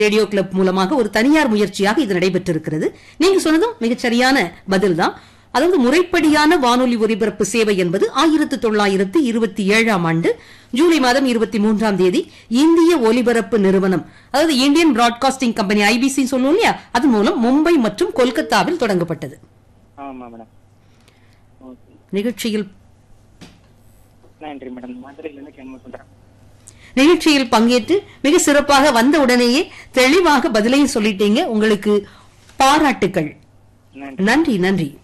radio club மூலமாக ஒரு தனியார் முயற்சியாக இது நடைபெற்றிருக்கிறது நீங்க சொன்னதும் மிகச் சரியான பதில்தான் அதாவது முறைப்படியான வானொலி ஒலிபரப்பு சேவை என்பது ஆயிரத்து தொள்ளாயிரத்து இருபத்தி ஏழாம் ஆண்டு ஜூலை மாதம் இருபத்தி மூன்றாம் தேதி இந்திய ஒலிபரப்பு நிறுவனம் அதாவது இந்தியன் பிராட்காஸ்டிங் கம்பெனி ஐபிசி சொல்லுவோம் இல்லையா அது மூலம் மும்பை மற்றும் கொல்கத்தாவில் தொடங்கப்பட்டது ஆமா மேடம் ஓகே நிகழ்ச்சியில் நன்றி மேடம் மதுரையிலேருந்து கேன்ம பண்றேன் நிகழ்ச்சியில் பங்கேற்று மிக சிறப்பாக வந்த உடனேயே தெளிவாக பதிலையும் சொல்லிட்டீங்க உங்களுக்கு பாராட்டுக்கள் நன்றி நன்றி நன்றி